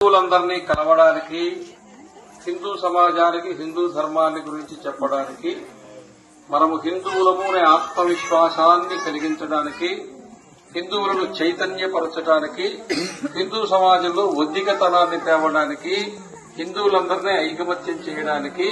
హిందువులందరినీ కలవడానికి హిందూ సమాజానికి హిందూ ధర్మాన్ని గురించి చెప్పడానికి మనము హిందువులము అనే ఆత్మవిశ్వాసాన్ని కలిగించడానికి హిందువులను చైతన్యపరచడానికి హిందూ సమాజంలో ఒద్దికతనాన్ని తేవడానికి హిందువులందరినీ ఐకమత్యం చేయడానికి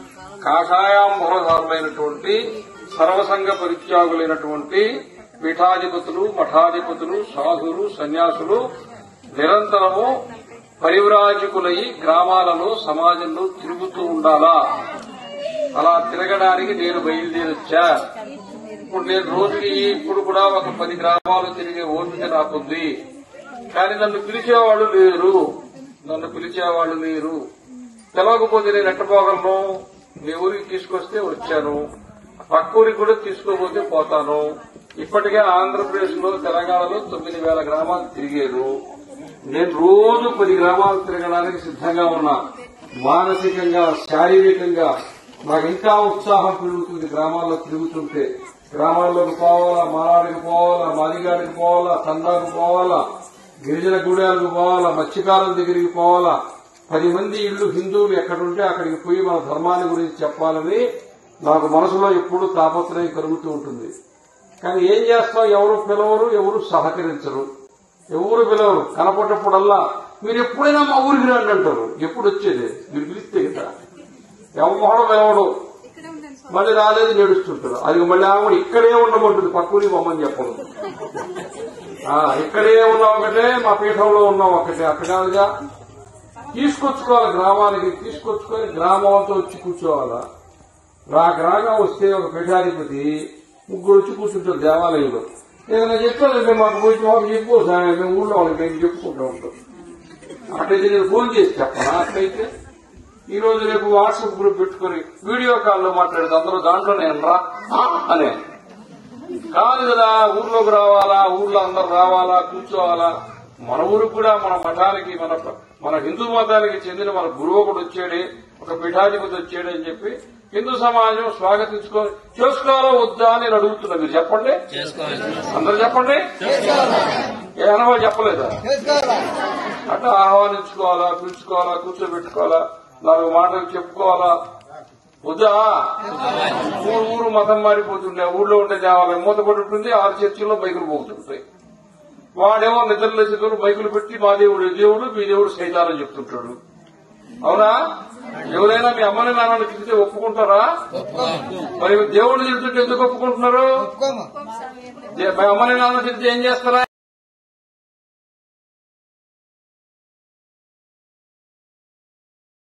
కాషాయాంబరధారులైనటువంటి సర్వసంగ పరిత్యాగులైనటువంటి పీఠాధిపతులు మఠాధిపతులు సాధులు సన్యాసులు నిరంతరము పరివ్రాజకులై గ్రామాలలో సమాజంలో తిరుగుతూ ఉండాలా అలా తిరగడానికి నేను బయలుదేరొచ్చా ఇప్పుడు నేను రోజుకి ఇప్పుడు కూడా ఒక పది గ్రామాలు తిరిగే ఓపిక నాకుంది కానీ నన్ను పిలిచేవాళ్ళు లేరు నన్ను పిలిచేవాళ్ళు లేరు తెలవకపోతే నేను ఎట్టపోగలను మీ ఊరికి తీసుకొస్తే వచ్చాను పక్క ఊరికి కూడా తీసుకోపోతే పోతాను ఇప్పటికే ఆంధ్రప్రదేశ్ లో తెలంగాణలో తొమ్మిది వేల గ్రామాలు తిరిగారు నేను రోజు పది గ్రామాలు తిరగడానికి సిద్ధంగా ఉన్నా మానసికంగా శారీరకంగా నాకు ఇంకా ఉత్సాహం పెరుగుతుంది గ్రామాల్లో తిరుగుతుంటే గ్రామాల్లోకి పోవాలా మానాడికి పోవాలా మాదిగాడికి పోవాలా తండాకు పోవాలా గిరిజన గూడాలకు పోవాలా మత్స్యకారుల దగ్గరికి పోవాలా పది మంది ఇళ్లు హిందువులు ఎక్కడుంటే అక్కడికి పోయి మన ధర్మాన్ని గురించి చెప్పాలని నాకు మనసులో ఎప్పుడూ తాపత్రయం కలుగుతూ ఉంటుంది కానీ ఏం చేస్తాం ఎవరు పిలవరు ఎవరు సహకరించరు ఎవరు పిలవరు కనపడ్డప్పుడల్లా మీరు ఎప్పుడైనా మా ఊరికి రండి అంటారు ఎప్పుడు వచ్చేది మీరు పిలిస్తే కదా ఎవరు పిలవడు మళ్ళీ రాలేదు నేడుస్తుంటారు అది మళ్ళీ ఆవిడ ఇక్కడే ఉండమంటుంది పక్కూరి బొమ్మని చెప్పదు ఆ, ఇక్కడే ఉన్నాం ఒకటే మా పీఠంలో ఉన్నాం ఒకటే అక్కడ కాదుగా తీసుకొచ్చుకోవాలి గ్రామానికి తీసుకొచ్చుకొని గ్రామంతో వచ్చి కూర్చోవాలా రాక రాగా వస్తే ఒక పీఠాధిపతి ముగ్గురు వచ్చి కూర్చుంటారు దేవాలయంలో ఏదైనా చెప్పాలి మేము మాకు పోయి మాకు చెప్పు సాయం మేము ఊళ్ళో వాళ్ళకి మేము చెప్పుకుంటూ ఉంటాం అట్లయితే నేను ఫోన్ చేసి చెప్పనా అట్లయితే ఈ రోజు రేపు వాట్సాప్ గ్రూప్ పెట్టుకుని వీడియో కాల్లో మాట్లాడేది అందరూ దాంట్లో నేను రా ఆ అనే కాదు కదా ఊర్లోకి రావాలా ఊర్లో అందరు రావాలా కూర్చోవాలా మన ఊరికి కూడా మన మఠానికి మన మన హిందూ మతానికి చెందిన మన గురువు ఒకడు వచ్చాడే ఒక పీఠాధిపతి వచ్చాడే అని చెప్పి హిందూ సమాజం స్వాగతించుకో చేసుకోవాలా వద్దా అని నేను అడుగుతున్నా మీరు చెప్పండి అందరు చెప్పండి ఏ అనుభవం చెప్పలేదా అట్లా ఆహ్వానించుకోవాలా పిలుచుకోవాలా కూర్చోబెట్టుకోవాలా నాలుగు మాటలు చెప్పుకోవాలా వద్దా ఊరు ఊరు మతం మారిపోతుండే ఊళ్ళో ఉండే దేవాలయం మూతపడి ఉంటుంది ఆరు చర్చిల్లో బైకులు పోతుంటాయి వాడేమో నిద్రలో చదువులు బైకులు పెట్టి మా దేవుడు ఈ దేవుడు మీ దేవుడు సైతాలని చెప్తుంటాడు అవునా ఎవరైనా మీ అమ్మని నాన్నని తిరిగితే ఒప్పుకుంటారా మరి దేవుడిని తిరుగుతుంటే ఎందుకు ఒప్పుకుంటున్నారు ఒప్పుకోము మీ అమ్మని నాన్న తిరిగితే ఏం చేస్తారా